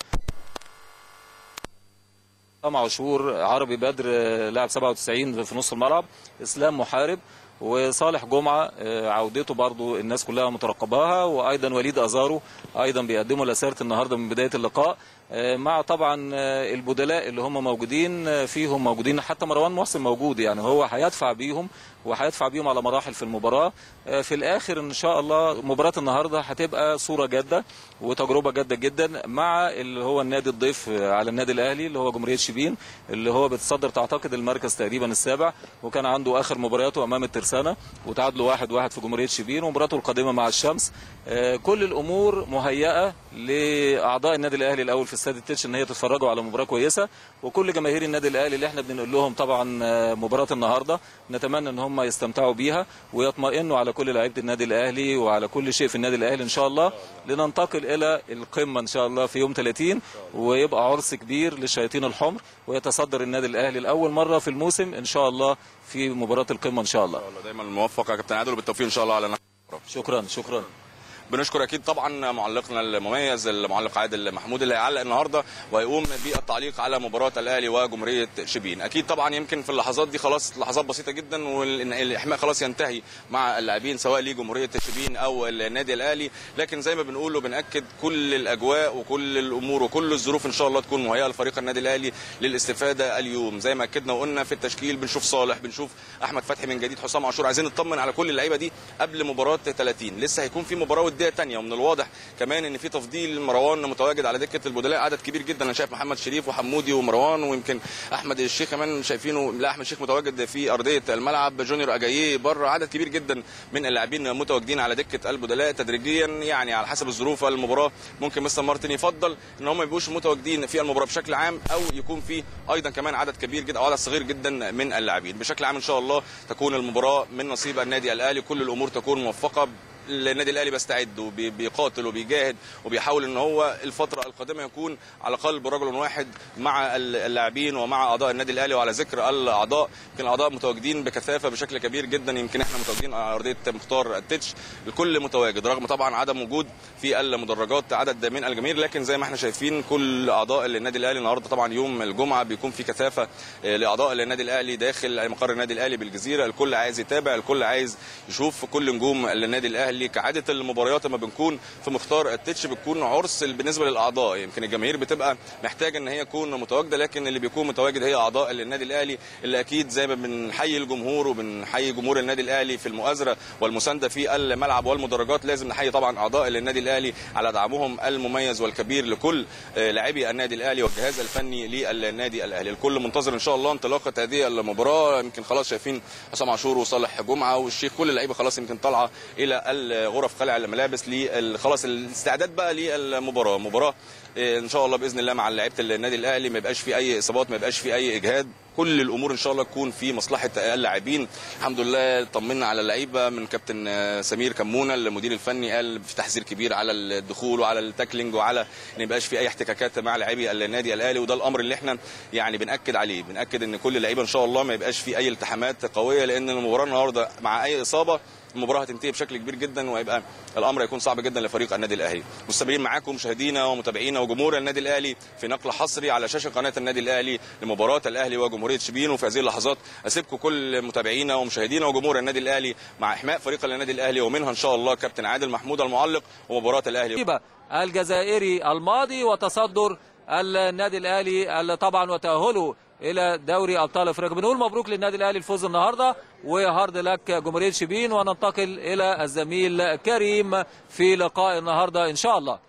اسلام عاشور عربي بدر آه، لاعب 97 في نص الملعب اسلام محارب وصالح جمعه آه، عودته برضو الناس كلها مترقباها وايضا وليد ازارو ايضا بيقدموا لسيره النهارده من بدايه اللقاء آه، مع طبعا آه، البدلاء اللي هم موجودين آه، فيهم موجودين حتى مروان محسن موجود يعني هو هيدفع بيهم وهيدفع بيهم على مراحل في المباراه آه، في الاخر ان شاء الله مباراه النهارده هتبقى صوره جاده وتجربه جاده جدا مع اللي هو النادي الضيف آه، على النادي الاهلي اللي هو جمهوريه شبين اللي هو بتصدر تعتقد المركز تقريبا السابع وكان عنده اخر مبارياته امام الترسانه وتعادلوا واحد واحد في جمهوريه شبين ومباراته القادمه مع الشمس آه، كل الامور مهيئه لاعضاء النادي الاهلي الاول في استاد التتش ان هي تتفرجوا على مباراه كويسه وكل جماهير النادي الاهلي اللي احنا بنقول لهم طبعا آه، مباراه النهارده نتمنى ان هم يستمتعوا بيها ويطمئنوا على كل لعيبه النادي الاهلي وعلى كل شيء في النادي الاهلي ان شاء الله لننتقل الى القمه ان شاء الله في يوم 30 ويبقى عرس كبير للشياطين الحمر ويتصدر النادي الاهلي لاول مره في الموسم ان شاء الله في مباراه القمه ان شاء الله الله دايما موفق يا كابتن عادل وبالتوفيق ان شاء الله على نهاية المباراة. شكرا شكرا بنشكر اكيد طبعا معلقنا المميز المعلق عادل محمود اللي هيعلق النهارده وهيقوم بالتعليق على مباراه الاهلي وجمهوريه شبين اكيد طبعا يمكن في اللحظات دي خلاص لحظات بسيطه جدا والاحماء خلاص ينتهي مع اللاعبين سواء لجمهوريه شبين او النادي الاهلي لكن زي ما بنقول وبناكد كل الاجواء وكل الامور وكل الظروف ان شاء الله تكون مهيئه لفريق النادي الاهلي للاستفاده اليوم زي ما اكدنا وقلنا في التشكيل بنشوف صالح بنشوف احمد فتحي من جديد حسام عاشور عايزين نطمن على كل اللعيبه دي قبل مباراه 30 لسه هيكون في مباراه وديه ثانيه ومن الواضح كمان ان في تفضيل مروان متواجد على دكه البدلاء عدد كبير جدا انا شايف محمد شريف وحمودي ومروان ويمكن احمد الشيخ كمان شايفينه لا احمد الشيخ متواجد في ارضيه الملعب جونيور اجاييه بره عدد كبير جدا من اللاعبين متواجدين على دكه البدلاء تدريجيا يعني على حسب الظروف المباراه ممكن مستر مارتن يفضل ان هم ما يبقوش متواجدين في المباراه بشكل عام او يكون في ايضا كمان عدد كبير جدا او عدد صغير جدا من اللاعبين بشكل عام ان شاء الله تكون المباراه من نصيب النادي الاهلي كل الامور تكون موفقه النادي الاهلي بيستعد وبيقاتل وبيجاهد وبيحاول ان هو الفتره القادمه يكون على الاقل برجل واحد مع اللاعبين ومع اعضاء النادي الاهلي وعلى ذكر الاعضاء يمكن الاعضاء متواجدين بكثافه بشكل كبير جدا يمكن احنا متواجدين على ارضيه مختار التتش الكل متواجد رغم طبعا عدم وجود في المدرجات عدد من الجماهير لكن زي ما احنا شايفين كل اعضاء النادي الاهلي النهارده طبعا يوم الجمعه بيكون في كثافه لاعضاء النادي الاهلي داخل مقر النادي الاهلي بالجزيره الكل عايز يتابع الكل عايز يشوف كل نجوم النادي الاهلي كعاده المباريات لما بنكون في مختار التتش بتكون عرس بالنسبه للاعضاء يمكن الجماهير بتبقى محتاجه ان هي تكون متواجده لكن اللي بيكون متواجد هي اعضاء النادي الاهلي اللي اكيد زي ما بنحيي الجمهور وبنحيي جمهور النادي الاهلي في المؤازره والمسانده في الملعب والمدرجات لازم نحيي طبعا اعضاء النادي الاهلي على دعمهم المميز والكبير لكل لاعبي النادي الاهلي والجهاز الفني للنادي الاهلي الكل منتظر ان شاء الله انطلاقه هذه المباراه يمكن خلاص شايفين حسام عاشور وصالح جمعه والشيخ كل اللعيبه خلاص يمكن طالعه الى غرف خلع الملابس خلاص الاستعداد بقى للمباراه مباراه ان شاء الله باذن الله مع لعيبه النادي الاهلي ما يبقاش في اي اصابات ما يبقاش في اي اجهاد كل الامور ان شاء الله تكون في مصلحه اللاعبين الحمد لله طمنا على اللعيبه من كابتن سمير كمونه المدير الفني قال في تحذير كبير على الدخول وعلى التاكلينج وعلى ان ما يبقاش في اي احتكاكات مع لاعبي النادي الاهلي وده الامر اللي احنا يعني بناكد عليه بناكد ان كل اللعيبه ان شاء الله ما يبقاش في اي التحامات قويه لان المباراه النهارده مع اي اصابه المباراه هتنتهي بشكل كبير جدا وهيبقى الامر هيكون صعب جدا لفريق النادي الاهلي مستمرين معاكم مشاهدينا ومتابعينا وجمهور النادي الاهلي في نقل حصري على شاشه قناه النادي الاهلي لمباراه الاهلي وجمهوريه شبين وفي هذه اللحظات اسيبكم كل متابعينا ومشاهدينا وجمهور النادي الاهلي مع احماء فريق النادي الاهلي ومنها ان شاء الله كابتن عادل محمود المعلق ومباراه الاهلي الجزائري الماضي وتصدر النادي الاهلي طبعا وتاهله الى دوري ابطال افريقيا بنقول مبروك للنادي الاهلي الفوز النهارده وهارد لك جمهوريه شبين وننتقل الى الزميل كريم في لقاء النهارده ان شاء الله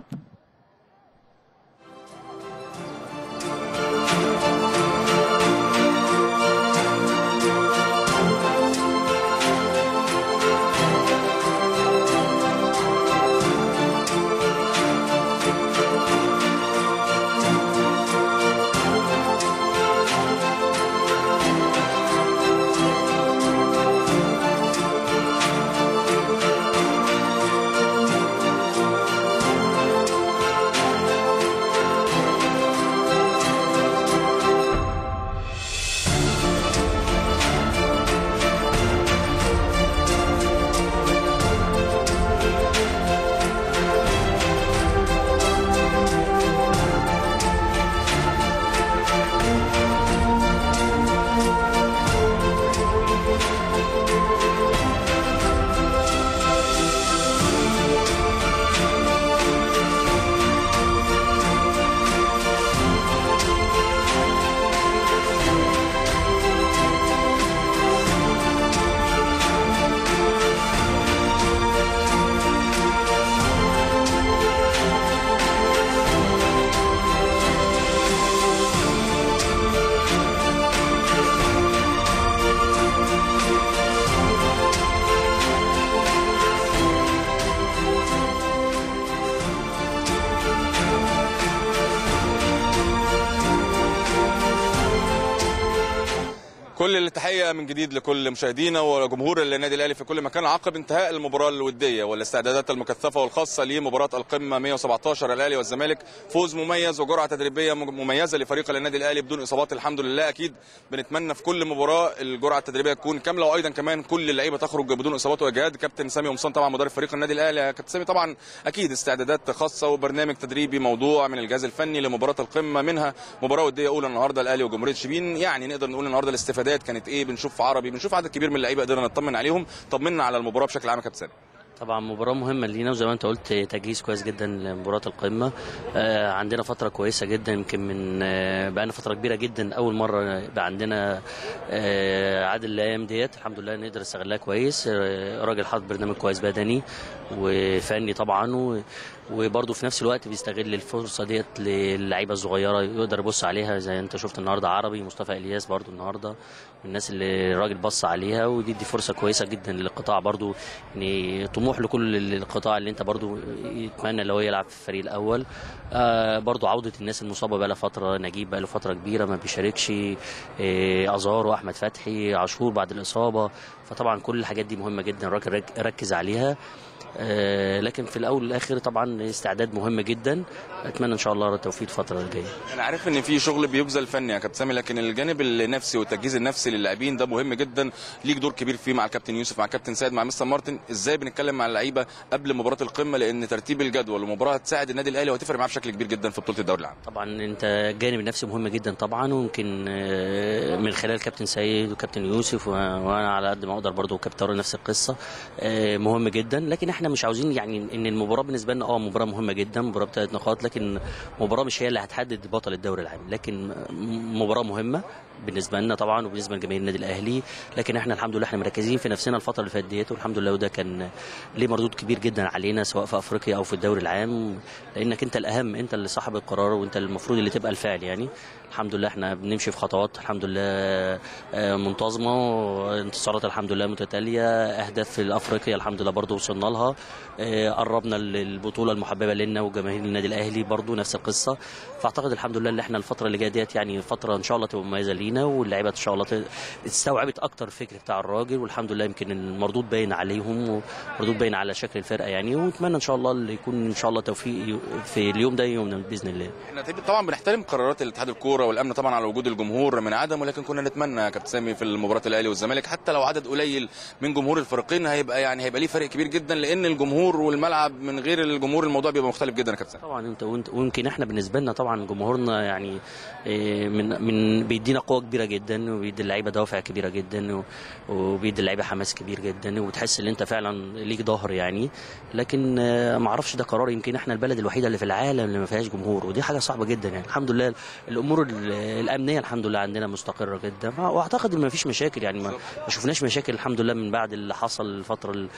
كل التحيه من جديد لكل مشاهدينا وجمهور النادي الاهلي في كل مكان عقب انتهاء المباراه الوديه والاستعدادات المكثفه والخاصه لمباراه القمه 117 الاهلي والزمالك فوز مميز وجرعه تدريبيه مميزه لفريق النادي الاهلي بدون اصابات الحمد لله اكيد بنتمنى في كل مباراه الجرعه التدريبيه تكون كامله وايضا كمان كل اللعيبه تخرج بدون اصابات واجهاد كابتن سامي قمصان طبعا مدرب فريق النادي الاهلي كابتن سامي طبعا اكيد استعدادات خاصه وبرنامج تدريبي موضوع من الجهاز الفني لمباراه القمه منها مباراه وديه اولى النهارده الاهلي وجمهوريه شبين يعني نقدر نقول النهارده الاستفادات كانت ايه بنشوف في عربي بنشوف عدد كبير من اللعيبه قدرنا نطمن عليهم طمنا على المباراه بشكل عام يا كابتن سامي طبعا مباراة مهمة لينا وزي ما انت قلت تجهيز كويس جدا لمباراة القمة آه عندنا فترة كويسة جدا يمكن من آه بقالنا فترة كبيرة جدا أول مرة يبقى عندنا آه عدد الأيام ديت الحمد لله نقدر نستغلها كويس آه راجل حاطط برنامج كويس بدني وفني طبعا و وبرضه في نفس الوقت بيستغل الفرصه ديت للعيبه الصغيره يقدر يبص عليها زي انت شفت النهارده عربي مصطفى الياس برضه النهارده من الناس اللي الراجل بص عليها ودي دي فرصه كويسه جدا للقطاع برضه ان طموح طموح لكل القطاع اللي انت برضو يتمنى لو يلعب في الفريق الاول آه برضو عوده الناس المصابه بقى لها فتره نجيب بقى له فتره كبيره ما بيشاركش آه ازار واحمد فتحي عاشور بعد الاصابه فطبعا كل الحاجات دي مهمه جدا الراجل رك- ركز عليها آه لكن في الاول والاخر طبعا استعداد مهم جدا اتمنى ان شاء الله التوفيق الفتره الجايه انا عارف ان في شغل بيبذل فني يا كابتن سامي لكن الجانب النفسي والتجهيز النفسي للاعبين ده مهم جدا ليك دور كبير فيه مع الكابتن يوسف مع الكابتن سيد مع مستر مارتن ازاي بنتكلم مع اللعيبه قبل مباراه القمه لان ترتيب الجدول والمباراه هتساعد النادي الاهلي وهتفرق معاه بشكل كبير جدا في بطوله الدوري العام طبعا انت الجانب النفسي مهم جدا طبعا ويمكن آه، من خلال كابتن سيد وكابتن يوسف و- وانا على قد ما اقدر برضه وكابتن طارق نفس القصه آه، مهم جدا لكن احنا مش عاوزين يعني ان المباراه بالنسبه لنا اه مباراه مهمه جدا مباراه بثلاث نقاط لكن مباراه مش هي اللي هتحدد بطل الدوري العام لكن م- مباراه مهمه بالنسبه لنا طبعا وبالنسبه لجماهير النادي الاهلي لكن احنا الحمد لله احنا مركزين في نفسنا الفتره اللي فاتت ديت والحمد لله وده كان ليه مردود كبير جدا علينا سواء في افريقيا او في الدوري العام لانك انت الاهم انت اللي صاحب القرار وانت المفروض اللي تبقى الفاعل يعني الحمد لله احنا بنمشي في خطوات الحمد لله آه، منتظمه انتصارات الحمد لله متتاليه اهداف في افريقيا الحمد لله برضو وصلنا لها آه، قربنا للبطوله المحببه لنا وجماهير النادي الاهلي برضو نفس القصه فاعتقد الحمد لله ان احنا الفتره اللي جايه ديت يعني فتره ان شاء الله تبقى مميزه لينا واللعيبه ان شاء الله ت- استوعبت اكتر الفكر بتاع الراجل والحمد لله يمكن المردود باين عليهم ومردود باين على شكل الفرقه يعني ونتمنى ان شاء الله اللي يكون ان شاء الله توفيق في اليوم ده يومنا باذن الله احنا طبعا بنحترم قرارات الاتحاد الكوره والامن طبعا على وجود الجمهور من عدم ولكن كنا نتمنى يا كابتن سامي في المباراه الاهلي والزمالك حتى لو عدد قليل من جمهور الفريقين هيبقى يعني هيبقى ليه فرق كبير جدا لان الجمهور والملعب من غير الجمهور الموضوع بيبقى مختلف جدا يا كابتن سامي طبعا انت وانت ويمكن احنا بالنسبه لنا طبعا جمهورنا يعني إيه، من من بيدينا قوه كبيره جدا وبيدي اللعيبه دوافع كبيره جدا و- وبيدي اللعيبه حماس كبير جدا وتحس ان انت فعلا ليك ظهر يعني لكن آه، ما اعرفش ده قرار يمكن احنا البلد الوحيده اللي في العالم اللي ما فيهاش جمهور ودي حاجه صعبه جدا يعني الحمد لله الامور ال- الامنيه الحمد لله عندنا مستقره جدا واعتقد ان ما فيش مشاكل يعني ما ما شفناش مشاكل الحمد لله من بعد اللي حصل الفتره ال-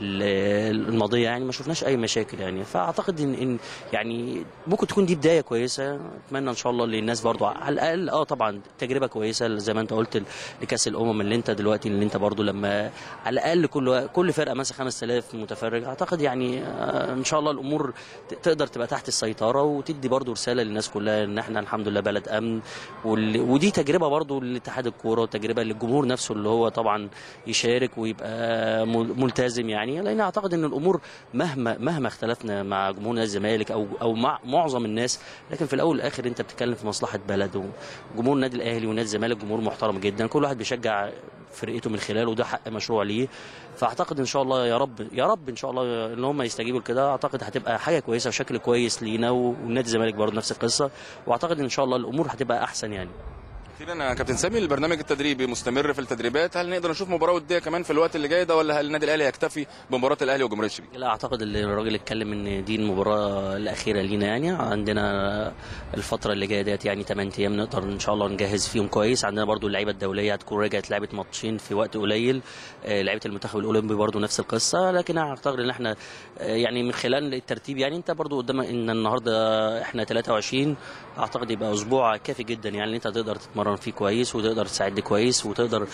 ال- الماضيه يعني ما شفناش اي مشاكل يعني فاعتقد ان ان يعني ممكن تكون دي بدايه كويسه اتمنى ان شاء الله للناس برضو على الاقل اه طبعا تجربه كويسه زي ما انت قلت لكاس الامم اللي انت دلوقتي اللي انت برضو لما على الاقل كل كل فرقه مثلا 5000 متفرج اعتقد يعني آه ان شاء الله الامور ت- تقدر تبقى تحت السيطره وتدي برضو رساله للناس كلها ان احنا الحمد لله بلد امن وال- ودي تجربه برضو لاتحاد الكوره وتجربه للجمهور نفسه اللي هو طبعا يشارك ويبقى مل- ملتزم يعني لان اعتقد ان الامور مهما مهما اختلفنا مع جمهور نادي الزمالك او او مع معظم الناس لكن في الاول والاخر انت بتتكلم في مصلحه بلد وجمهور النادي الاهلي ونادي الزمالك جمهور محترم جدا كل واحد بيشجع فرقته من خلاله وده حق مشروع ليه فاعتقد ان شاء الله يا رب يا رب ان شاء الله ان هم يستجيبوا لكده اعتقد هتبقى حاجه كويسه وشكل كويس لينا ونادي الزمالك برضه نفس القصه واعتقد ان شاء الله الامور هتبقى احسن يعني اخيرا يا كابتن سامي البرنامج التدريبي مستمر في التدريبات هل نقدر نشوف مباراه وديه كمان في الوقت اللي جاي ده ولا هل النادي الاهلي يكتفي بمباراه الاهلي وجمهوريه الشبيب لا اعتقد ان الراجل اتكلم ان دي المباراه الاخيره لينا يعني عندنا الفتره اللي جايه ديت يعني 8 ايام نقدر ان شاء الله نجهز فيهم كويس عندنا برضو اللعيبه الدوليه هتكون رجعت لعبت ماتشين في وقت قليل آه، لعيبه المنتخب الاولمبي برضو نفس القصه لكن اعتقد ان احنا آه، يعني من خلال الترتيب يعني انت برضو قدامك ان النهارده احنا 23 اعتقد يبقى اسبوع كافي جدا يعني ان انت تقدر تتمرن فيه كويس وتقدر تساعد وكويس وتقدر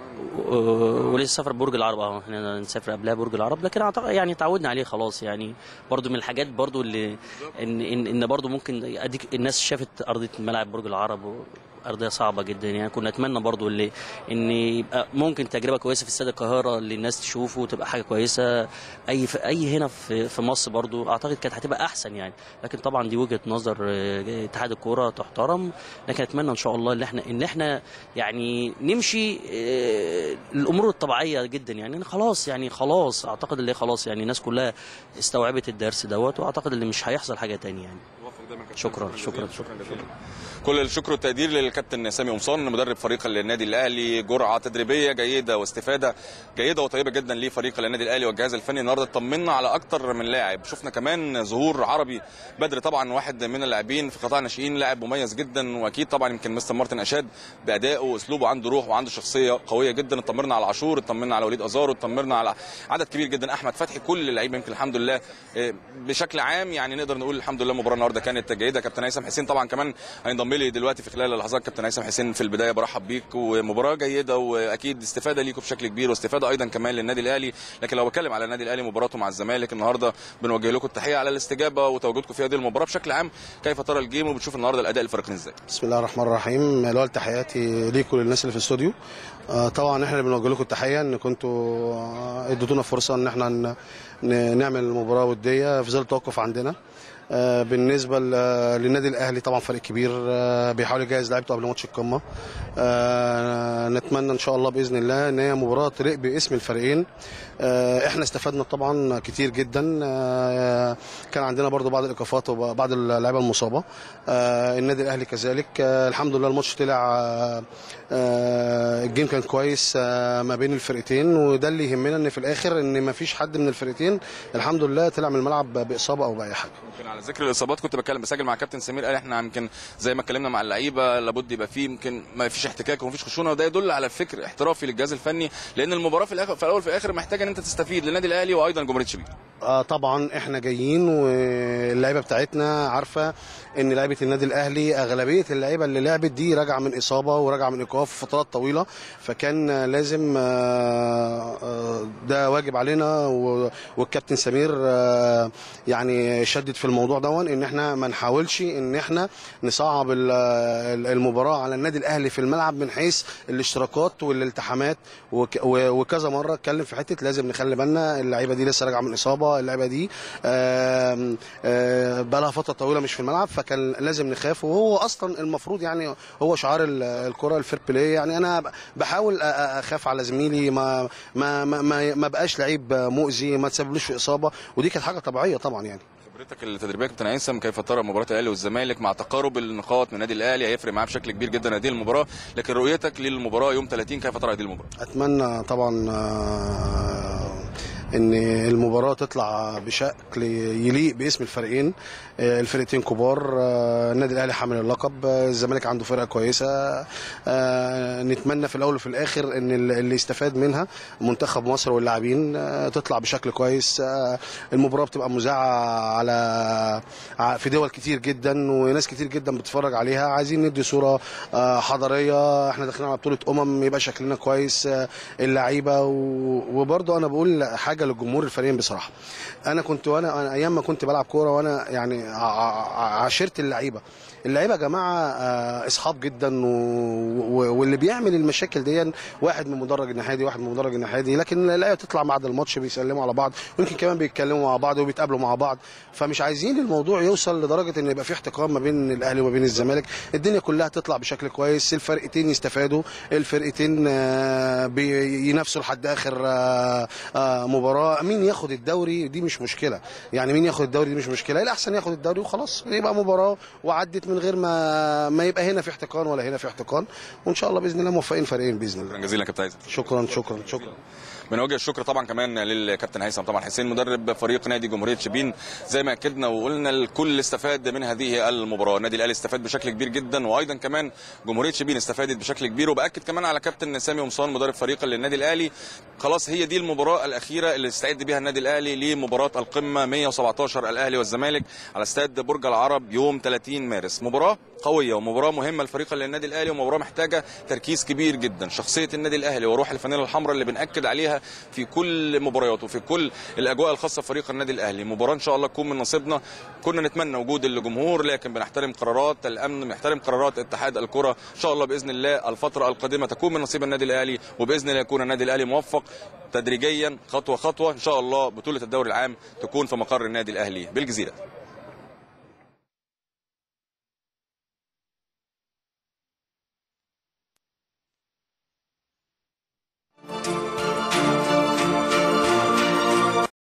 و- ولسه سفر برج العرب اه احنا نسافر قبلها برج العرب لكن اعتقد يعني تعودنا عليه خلاص يعني برضو من الحاجات برضو اللي ان ان, إن برضو ممكن اديك الناس شافت ارضيه الملعب برج العرب و- ارضيه صعبه جدا يعني كنا نتمنى برضو اللي ان يبقى ممكن تجربه كويسه في استاد القاهره اللي الناس تشوفه وتبقى حاجه كويسه اي في اي هنا في في مصر برضو اعتقد كانت هتبقى احسن يعني لكن طبعا دي وجهه نظر آه، اتحاد الكوره تحترم لكن اتمنى ان شاء الله ان احنا ان احنا يعني نمشي آه، الامور الطبيعيه جدا يعني خلاص يعني خلاص اعتقد اللي خلاص يعني الناس كلها استوعبت الدرس دوت واعتقد اللي مش هيحصل حاجه تانية يعني شكرا شكرا شكرا كل الشكر والتقدير للكابتن سامي قمصان مدرب فريق النادي الاهلي جرعه تدريبيه جيده واستفاده جيده وطيبه جدا لفريق النادي الاهلي والجهاز الفني النهارده اطمنا على اكتر من لاعب شفنا كمان ظهور عربي بدر طبعا واحد من اللاعبين في قطاع الناشئين لاعب مميز جدا واكيد طبعا يمكن مستر مارتن اشاد بادائه واسلوبه عنده روح وعنده شخصيه قويه جدا اطمنا على عاشور اطمنا على وليد ازارو اطمنا على عدد كبير جدا احمد فتحي كل اللعيبه يمكن الحمد لله آه، بشكل عام يعني نقدر نقول الحمد لله المباراه النهارده كانت جيده كابتن هيثم حسين طبعا كمان هينضم لي دلوقتي في خلال اللحظات كابتن هيثم حسين في البدايه برحب بيك ومباراه جيده واكيد استفاده ليكم بشكل كبير واستفاده ايضا كمان للنادي الاهلي لكن لو بتكلم على النادي الاهلي مباراته مع الزمالك النهارده بنوجه لكم التحيه على الاستجابه وتواجدكم في هذه المباراه بشكل عام كيف ترى الجيم وبتشوف النهارده الاداء الفريقين ازاي بسم الله الرحمن الرحيم الاول تحياتي ليكم للناس اللي في الاستوديو آه، طبعا احنا اللي بنوجه لكم التحيه ان كنتوا آه، اديتونا فرصه ان احنا ن- ن- نعمل مباراه وديه في ظل التوقف عندنا آه، بالنسبه ل- للنادي الاهلي طبعا فريق كبير آه، بيحاول يجهز لعيبته قبل ماتش القمه آه، نتمنى ان شاء الله باذن الله ان هي مباراه تليق باسم الفريقين آه، احنا استفدنا طبعا كتير جدا آه، كان عندنا برضو بعض الايقافات وبعض اللعيبه المصابه آه، النادي الاهلي كذلك آه، الحمد لله الماتش طلع آه، آه، الجيم كان كويس آه، ما بين الفرقتين وده اللي يهمنا ان في الاخر ان ما فيش حد من الفرقتين الحمد لله طلع من الملعب باصابه او باي حاجه يمكن على ذكر الاصابات كنت بتكلم بسجل مع كابتن سمير قال احنا يمكن زي ما اتكلمنا مع اللعيبه لابد يبقى فيه يمكن ما فيش احتكاك وما فيش خشونه وده يدل على فكر احترافي للجهاز الفني لان المباراه في الاخر في الاول في الاخر محتاجه ان انت تستفيد للنادي الاهلي وايضا جمهوريه شبين آه طبعا احنا جايين واللعيبه بتاعتنا عارفه ان لعيبه النادي الاهلي اغلبيه اللعيبه اللي لعبت دي راجعه من اصابه وراجعه من ايقاف فترات طويله فكان لازم آه، آه، ده واجب علينا و- والكابتن سمير آه، يعني شدد في الموضوع دون ان احنا ما نحاولش ان احنا نصعب ال- ال- المباراه على النادي الاهلي في الملعب من حيث الاشتراكات والالتحامات وك- و- وكذا مره اتكلم في حته لازم نخلي بالنا اللعيبه دي لسه راجعه من اصابه اللعيبه دي آم، آه، بقى لها فتره طويله مش في الملعب فكان لازم نخاف وهو اصلا المفروض يعني هو شعار ال- الكره الفير بلاي يعني انا ب- بحاول أ- أ- اخاف على زميلي ما ما ما, ما, ما بقاش لعيب مؤذي ما تسببلوش في اصابه ودي كانت حاجه طبيعيه طبعا يعني خبرتك التدريبيه كابتن هيثم كيف ترى مباراه الاهلي والزمالك مع تقارب النقاط من النادي الاهلي هيفرق معاه بشكل كبير جدا هذه المباراه لكن رؤيتك للمباراه يوم 30 كيف ترى هذه المباراه اتمنى طبعا آه، ان المباراه تطلع بشكل يليق باسم الفريقين آه، الفرقتين كبار آه، النادي الاهلي حامل اللقب آه، الزمالك عنده فرقه كويسه آه، نتمنى في الاول وفي الاخر ان ال- اللي يستفاد منها منتخب مصر واللاعبين آه، تطلع بشكل كويس آه، المباراه بتبقى مذاعه على ع- في دول كتير جدا وناس كتير جدا بتتفرج عليها عايزين ندي صوره آه، حضاريه احنا داخلين على بطوله امم يبقى شكلنا كويس آه، اللعيبه و- وبرضه انا بقول حاجه للجمهور الفريقين بصراحه انا كنت وانا أنا ايام ما كنت بلعب كوره وانا يعني ع- ع- عاشرت اللعيبه اللعيبه يا جماعه آه، اصحاب جدا و... و... واللي بيعمل المشاكل دي واحد من مدرج الناحيه دي واحد من مدرج الناحيه دي لكن اللعيبه تطلع بعد الماتش بيسلموا على بعض ويمكن كمان بيتكلموا مع بعض وبيتقابلوا مع بعض فمش عايزين الموضوع يوصل لدرجه ان يبقى في احتقان ما بين الاهلي وما بين الزمالك الدنيا كلها تطلع بشكل كويس الفرقتين يستفادوا الفرقتين آه، بينافسوا لحد اخر آه، آه، مباراه مين ياخد الدوري دي مش مشكله يعني مين ياخد الدوري دي مش مشكله الاحسن ياخد الدوري وخلاص يبقى مباراه وعدت من غير ما ما يبقى هنا في احتقان ولا هنا في احتقان وان شاء الله باذن الله موفقين فريقين باذن الله شكرا جزيلا كابتن هيثم شكرا شكرا شكرا بنوجه الشكر طبعا كمان للكابتن هيثم طبعا حسين مدرب فريق نادي جمهوريه شبين زي ما اكدنا وقلنا الكل استفاد من هذه المباراه النادي الاهلي استفاد بشكل كبير جدا وايضا كمان جمهوريه شبين استفادت بشكل كبير وباكد كمان على كابتن سامي قمصان مدرب فريق للنادي الاهلي خلاص هي دي المباراه الاخيره اللي استعد بها النادي الاهلي لمباراه القمه 117 الاهلي والزمالك على استاد برج العرب يوم 30 مارس مباراه قويه ومباراه مهمه لفريق للنادي الاهلي ومباراه محتاجه تركيز كبير جدا شخصيه النادي الاهلي وروح الفانيلا الحمراء اللي بناكد عليها في كل مبارياته في كل الاجواء الخاصه بفريق النادي الاهلي مباراه ان شاء الله تكون من نصيبنا كنا نتمنى وجود الجمهور لكن بنحترم قرارات الامن بنحترم قرارات اتحاد الكره ان شاء الله باذن الله الفتره القادمه تكون من نصيب النادي الاهلي وباذن الله يكون النادي الاهلي موفق تدريجيا خطوه خطوه ان شاء الله بطوله الدوري العام تكون في مقر النادي الاهلي بالجزيره